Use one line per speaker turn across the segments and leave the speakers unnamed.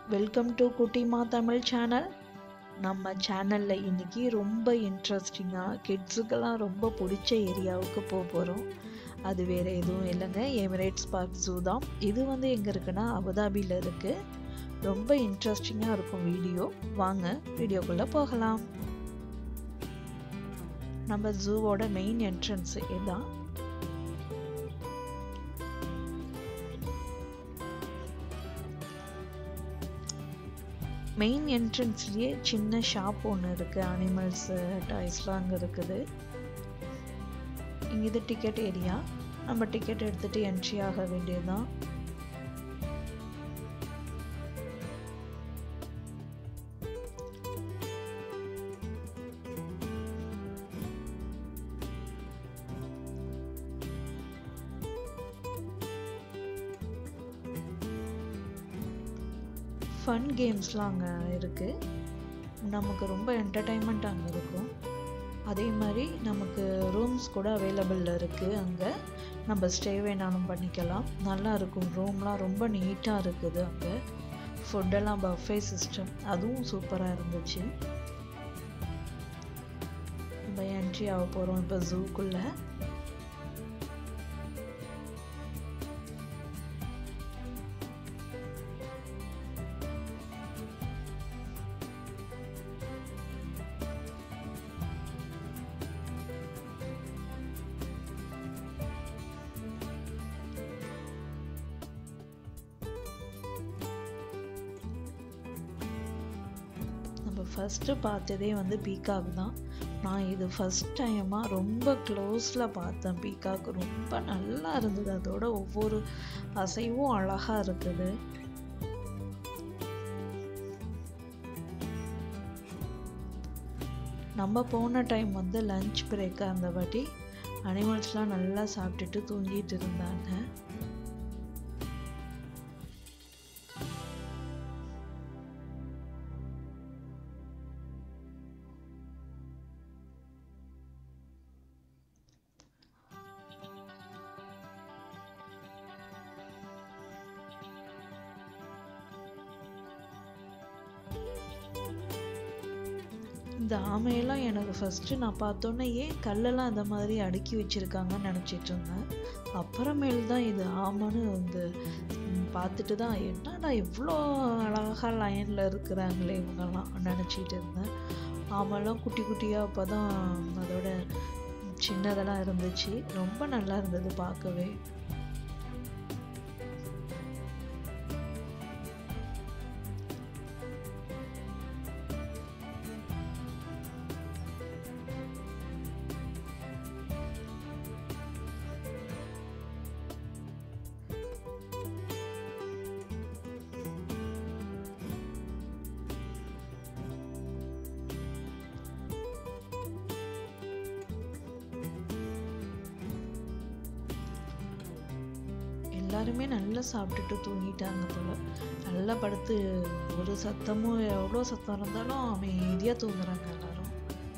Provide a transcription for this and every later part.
welcome to குட்டிமா Tamil channel நம்ம சேனலில் இன்னைக்கு ரொம்ப இன்ட்ரெஸ்டிங்காக கிட்ஸுக்கெல்லாம் ரொம்ப பிடிச்ச ஏரியாவுக்கு போக போகிறோம் அது வேறு எதுவும் இல்லைங்க எமிரேட்ஸ் பார்க் ஜூ தான் இது வந்து எங்கே இருக்குன்னா அபுதாபியில் இருக்குது ரொம்ப இன்ட்ரெஸ்டிங்காக இருக்கும் வீடியோ வாங்க வீடியோக்குள்ளே போகலாம் நம்ம ஜூவோட மெயின் என்ட்ரன்ஸ் இதுதான் மெயின் என்ட்ரன்ஸ்லேயே சின்ன ஷாப் ஒன்று இருக்குது அனிமல்ஸு டாய்ஸ்லாம் அங்கே இருக்குது இங்கே இது டிக்கெட் ஏரியா நம்ம டிக்கெட் எடுத்துகிட்டு என்ட்ரி ஆக வேண்டியதுதான் ஃபன் கேம்ஸ்லாம் அங்கே இருக்குது நமக்கு ரொம்ப என்டர்டைன்மெண்ட் அங்கே இருக்கும் அதே மாதிரி நமக்கு ரூம்ஸ் கூட அவைலபிள் இருக்குது அங்கே நம்ம ஸ்டே வேணாலும் பண்ணிக்கலாம் நல்லா இருக்கும் ரூம்லாம் ரொம்ப நீட்டாக இருக்குது அங்கே ஃபுட்டெல்லாம் பஃபே சிஸ்டம் அதுவும் சூப்பராக இருந்துச்சு நம்ம என்ட்ரி ஆக போகிறோம் இப்போ ஜூக்குள்ளே நம்ம ஃபஸ்ட்டு பார்த்ததே வந்து பீகாக் தான் நான் இது ஃபஸ்ட் டைமாக ரொம்ப க்ளோஸில் பார்த்தேன் பீகாக் ரொம்ப நல்லா இருந்தது அதோட ஒவ்வொரு அசைவும் அழகாக இருக்குது நம்ம போன டைம் வந்து லஞ்ச் பிரேக் அந்த வாட்டி அனிமல்ஸ்லாம் நல்லா சாப்பிட்டுட்டு தூங்கிட்டு இருந்தாங்க இந்த ஆமையெல்லாம் எனக்கு ஃபஸ்ட்டு நான் பார்த்தோன்னே ஏன் கல்லெல்லாம் இந்த மாதிரி அடுக்கி வச்சுருக்காங்கன்னு நினச்சிட்டு இருந்தேன் அப்புறமேல் தான் இது ஆமான்னு வந்து பார்த்துட்டு தான் என்னடா இவ்வளோ அழகாக லைனில் இருக்கிறாங்களே இவங்கெல்லாம் நினச்சிட்டு இருந்தேன் ஆமெல்லாம் குட்டி குட்டியாக அப்போ தான் அதோட சின்னதெல்லாம் இருந்துச்சு ரொம்ப நல்லா இருந்தது பார்க்கவே எல்லாருமே நல்லா சாப்பிட்டுட்டு தூங்கிட்டாங்க போல நல்லா படுத்து ஒரு சத்தமும் எவ்வளோ சத்தம் இருந்தாலும் அமைதியாக தூங்குறாங்க எல்லாரும்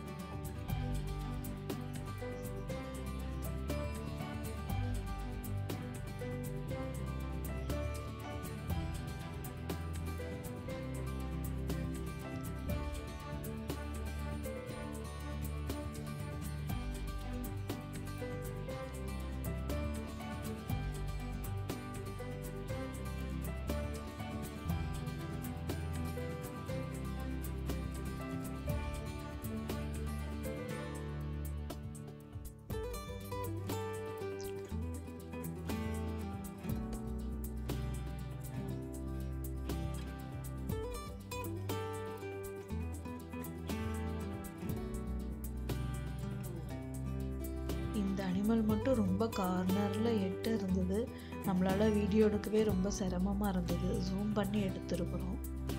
இந்த அனிமல் மட்டும் ரொம்ப கார்னரில் எட்டு இருந்தது நம்மளால் வீடியோ எடுக்கவே ரொம்ப சிரமமாக இருந்தது ஜூம் பண்ணி எடுத்துருக்குறோம்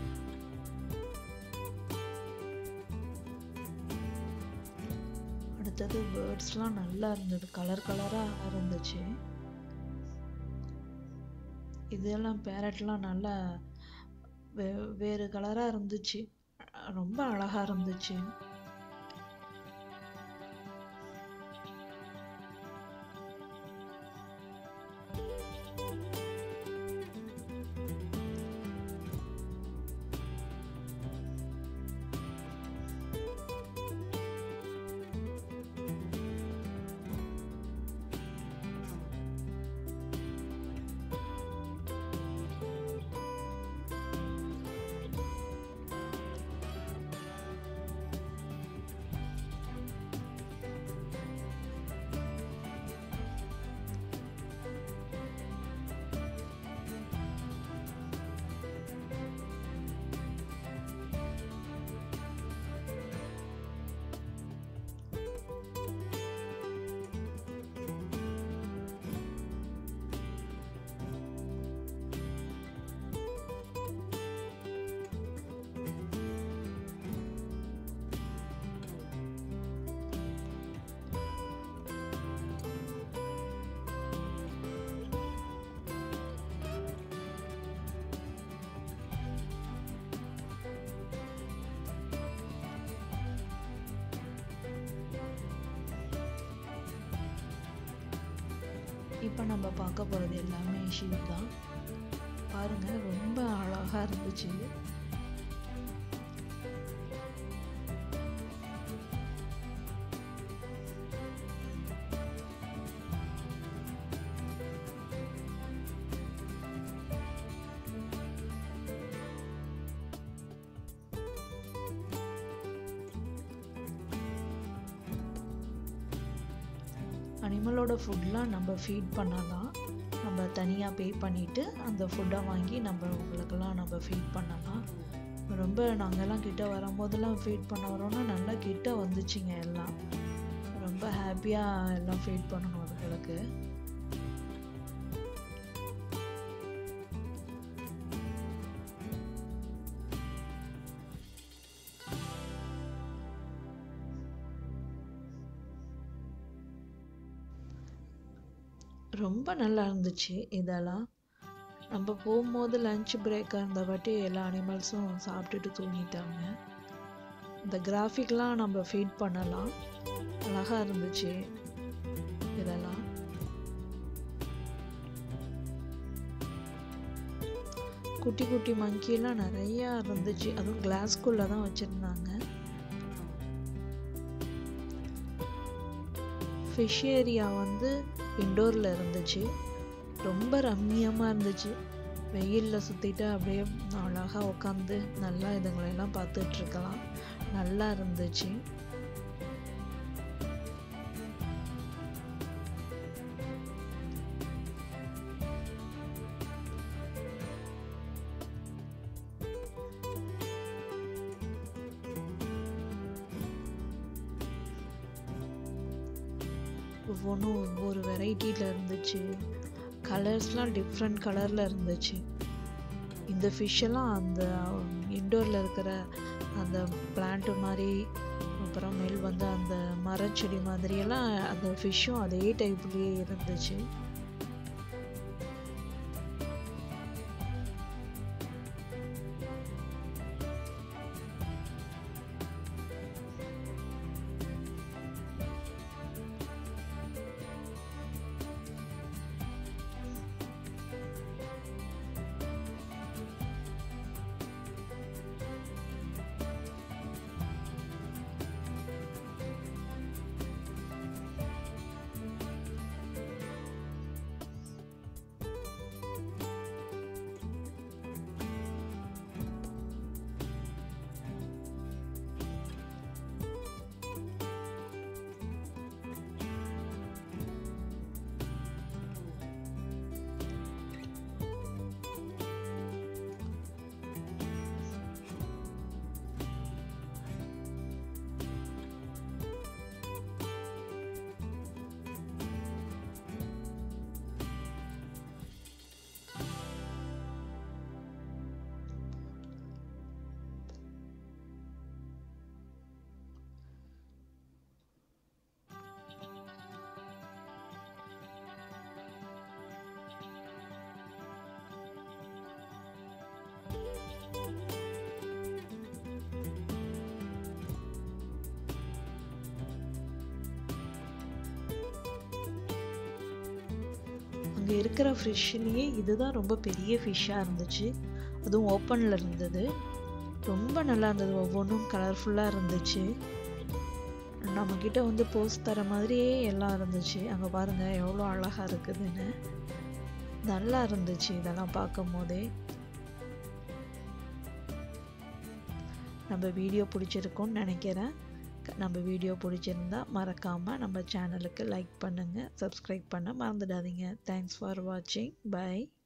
அடுத்தது பேர்ட்ஸ்லாம் நல்லா இருந்தது கலர் கலராக இருந்துச்சு இதெல்லாம் பேரட்லாம் நல்லா வே வேறு கலராக இருந்துச்சு ரொம்ப அழகாக இருந்துச்சு இப்போ நம்ம பார்க்க போகிறது எல்லாமே ஷீப் தான் பாருங்கள் ரொம்ப அழகாக இருந்துச்சு அனிமலோட ஃபுட்லாம் நம்ம ஃபீட் பண்ணலாம் நம்ம தனியாக பே பண்ணிவிட்டு அந்த ஃபுட்டை வாங்கி நம்ம உங்களுக்கெல்லாம் நம்ம ஃபீட் பண்ணலாம் ரொம்ப நாங்கள்லாம் கிட்ட வரும்போதெல்லாம் ஃபீட் பண்ண வரோன்னா நல்லா கிட்ட வந்துச்சுங்க எல்லாம் ரொம்ப ஹாப்பியாக எல்லாம் ஃபீட் பண்ணணும் அதுங்களுக்கு ரொம்ப நல்லா இருந்துச்சு இதெல்லாம் நம்ம போகும்போது லஞ்ச் பிரேக்காக இருந்த வாட்டி எல்லா அனிமல்ஸும் சாப்பிட்டுட்டு தூங்கிட்டாங்க இந்த கிராஃபிக்லாம் நம்ம ஃபீட் பண்ணலாம் அழகாக இருந்துச்சு இதெல்லாம் குட்டி குட்டி மங்கிலாம் நிறையா இருந்துச்சு அதுவும் கிளாஸ்குள்ளே தான் வச்சுருந்தாங்க ஃபிஷ் ஏரியா வந்து இண்டோரில் இருந்துச்சு ரொம்ப ரம்மியமாக இருந்துச்சு வெயிலில் சுற்றிட்டு அப்படியே அழகாக உட்காந்து நல்லா இதுங்களெல்லாம் பார்த்துட்ருக்கலாம் நல்லா இருந்துச்சு ஒவ்வொன்றும் ஒவ்வொரு வெரைட்டியில் இருந்துச்சு கலர்ஸ்லாம் டிஃப்ரெண்ட் கலரில் இருந்துச்சு இந்த ஃபிஷ்ஷெல்லாம் அந்த இண்டோரில் இருக்கிற அந்த பிளான்ட்டு மாதிரி அப்புறமேல் வந்து அந்த மரச்செடி மாதிரியெல்லாம் அந்த ஃபிஷ்ஷும் அதே டைப்லேயே இருந்துச்சு அங்கே இருக்கிற ஃபிஷ்லேயே இதுதான் ரொம்ப பெரிய ஃபிஷ்ஷாக இருந்துச்சு அதுவும் ஓப்பனில் இருந்தது ரொம்ப நல்லா இருந்தது ஒவ்வொன்றும் கலர்ஃபுல்லாக இருந்துச்சு நம்மக்கிட்ட வந்து போஸ் தர மாதிரியே எல்லாம் இருந்துச்சு அங்கே பாருங்கள் எவ்வளோ அழகாக இருக்குதுன்னு நல்லா இருந்துச்சு இதெல்லாம் பார்க்கும் போதே நம்ம வீடியோ பிடிச்சிருக்கும்னு நினைக்கிறேன் நம்ம வீடியோ பிடிச்சிருந்தா மறக்காமல் நம்ம சேனலுக்கு லைக் பண்ணுங்கள் சப்ஸ்கிரைப் பண்ண மறந்துடாதீங்க தேங்க்ஸ் ஃபார் வாட்சிங் பை